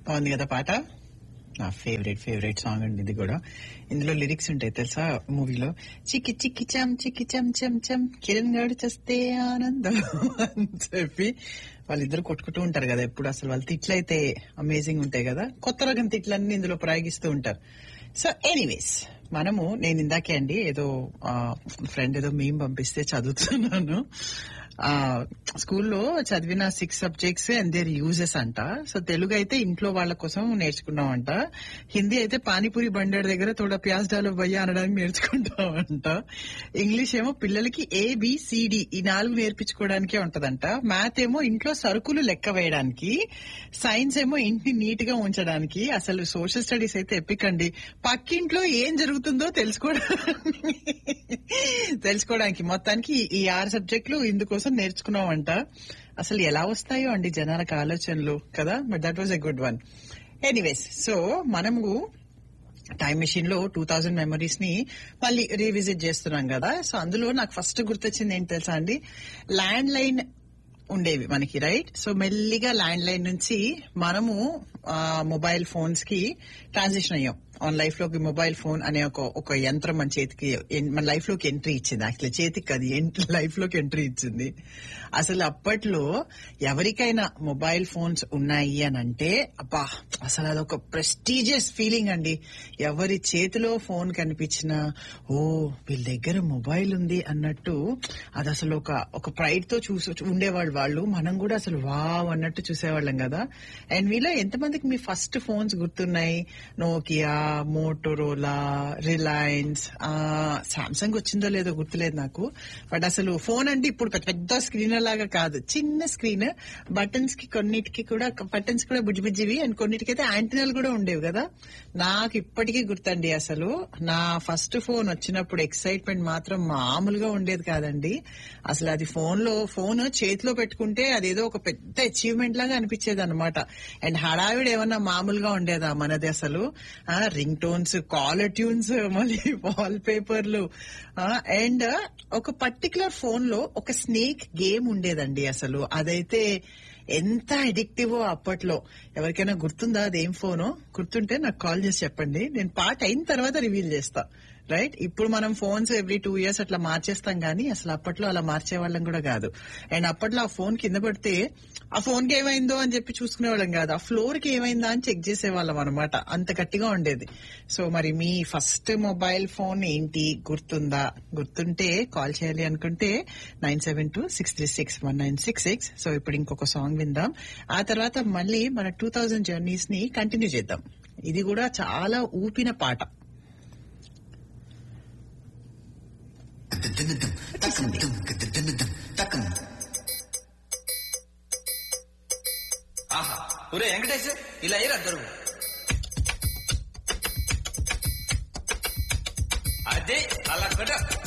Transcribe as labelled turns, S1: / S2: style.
S1: బాగుంది కదా పాట నా ఫేవరెట్ ఫేవరెట్ సాంగ్ అండి ఇది కూడా ఇందులో లిరిక్స్ ఉంటాయి తెలుసా మూవీలో చిక్కి చిక్కి చం చిక్కి చం చం చం కిరణ్ గాడు చస్తే ఆనందం అని చెప్పి వాళ్ళిద్దరు కొట్టుకుంటూ ఉంటారు కదా ఎప్పుడు అసలు వాళ్ళ తిట్లయితే అమేజింగ్ ఉంటాయి కదా కొత్త రకం తిట్లన్నీ ఇందులో ప్రయోగిస్తూ ఉంటారు సో ఎనీవేస్ మనము నేను ఇందాకే అండి ఏదో ఫ్రెండ్ ఏదో మేము పంపిస్తే చదువుతున్నాను ఆ స్కూల్లో చదివిన six subjects and their uses అంట సో తెలుగు అయితే ఇంట్లో వాళ్ళ కోసం నేర్చుకున్నామంట హిందీ అయితే పానీపూరి బండర్ దగ్గర తోడ ప్యాస్ డాలో భయ్య అనడానికి నేర్చుకుంటామంట ఇంగ్లీష్ ఏమో పిల్లలకి ఏబిసిడి ఈ నాలుగు నేర్పించుకోవడానికే ఉంటదంట మ్యాథ్ ఏమో ఇంట్లో సరుకులు లెక్క వేయడానికి సైన్స్ ఏమో ఇంటిని నీట్ గా ఉంచడానికి అసలు సోషల్ స్టడీస్ అయితే ఎప్పికండి పక్కింట్లో ఏం జరుగుతుందో తెలుసుకోవడానికి తెలుసుకోవడానికి మొత్తానికి ఈ ఆరు సబ్జెక్టులు ఇందుకోసం నేర్చుకున్నామంట అసలు ఎలా వస్తాయో అండి జనాలకు ఆలోచనలు కదా but that was a good one anyways so మనము టైం మెషిన్ లో టూ థౌజండ్ మెమరీస్ ని మళ్ళీ రీవిజిట్ చేస్తున్నాం కదా సో అందులో నాకు ఫస్ట్ గుర్తొచ్చింది ఏంటి తెలుసా అండి ల్యాండ్ లైన్ ఉండేవి మనకి రైట్ సో మెల్లిగా ల్యాండ్ లైన్ నుంచి మనము మొబైల్ ఫోన్స్ కి ట్రాన్సిషన్ అయ్యాం ఆన్ లైఫ్ లోకి మొబైల్ ఫోన్ అనే ఒక ఒక యంత్రం మన చేతికి ఎన్- మన లైఫ్ లోకి ఎంట్రీ ఇచ్చింది యాక్చువల్లీ చేతికి అది లైఫ్ లోకి ఎంట్రీ ఇచ్చింది అసలు అప్పట్లో ఎవరికైనా మొబైల్ ఫోన్స్ ఉన్నాయి అని అంటే అబ్బా అసలు అదొక ప్రెస్టీజియస్ ఫీలింగ్ అండి ఎవరి చేతిలో ఫోన్ కనిపించినా ఓ వీళ్ళ దగ్గర మొబైల్ ఉంది అన్నట్టు అది అసలు ఒక ఒక ప్రైడ్ తో చూసి ఉండేవాళ్ళు వాళ్ళు మనం కూడా అసలు వావ్ అన్నట్టు చూసేవాళ్ళం కదా అండ్ వీళ్ళ ఎంతమందికి మీ ఫస్ట్ ఫోన్స్ గుర్తున్నాయి నోకియా మోటోరోలా రిలయన్స్ సామ్సంగ్ వచ్చిందో లేదో గుర్తులేదు నాకు బట్ అసలు ఫోన్ అంటే ఇప్పుడు పెద్ద పెద్ద స్క్రీన్ లాగా కాదు చిన్న స్క్రీన్ బటన్స్ కి కొన్నిటికి కూడా బటన్స్ కూడా బుజ్జి బుజ్జివి అండ్ కొన్నిటికి అయితే యాంటీనాలు కూడా ఉండేవి కదా నాకు ఇప్పటికీ గుర్తండి అసలు నా ఫస్ట్ ఫోన్ వచ్చినప్పుడు ఎక్సైట్మెంట్ మాత్రం మామూలుగా ఉండేది కాదండి అసలు అది ఫోన్ లో ఫోన్ చేతిలో పెట్టుకుంటే అదేదో ఒక పెద్ద అచీవ్మెంట్ లాగా అనిపించేది అనమాట అండ్ హడావిడి ఏమన్నా మామూలుగా ఉండేదా మనది అసలు రింగ్ టోన్స్ కాలర్ ట్యూన్స్ మళ్ళీ వాల్ పేపర్లు అండ్ ఒక పర్టికులర్ ఫోన్ లో ఒక స్నేక్ గేమ్ ఉండేదండి అసలు అదైతే ఎంత అడిక్టివ్ అప్పట్లో ఎవరికైనా గుర్తుందా అదేం ఫోను గుర్తుంటే నాకు కాల్ చేసి చెప్పండి నేను పాట అయిన తర్వాత రివీల్ చేస్తా రైట్ ఇప్పుడు మనం ఫోన్స్ ఎవ్రీ టూ ఇయర్స్ అట్లా మార్చేస్తాం కానీ అసలు అప్పట్లో అలా మార్చే వాళ్ళం కూడా కాదు అండ్ అప్పట్లో ఆ ఫోన్ కింద పడితే ఆ ఫోన్ కి ఏమైందో అని చెప్పి చూసుకునే వాళ్ళం కాదు ఆ ఫ్లోర్ కి ఏమైందా అని చెక్ చేసేవాళ్ళం అనమాట అంత గట్టిగా ఉండేది సో మరి మీ ఫస్ట్ మొబైల్ ఫోన్ ఏంటి గుర్తుందా గుర్తుంటే కాల్ చేయాలి అనుకుంటే nine seven two six three six one nine six six so ఇప్పుడు ఇంకొక సాంగ్ విందాం ఆ తర్వాత మళ్ళీ మన టూ థౌజండ్ జర్నీస్ ని కంటిన్యూ చేద్దాం ఇది కూడా చాలా ఊపిన పాట
S2: ఆహా ఒరే వెంకటేష్ ఇలా అయ్యారు అద్దరు అదే అలా కూడా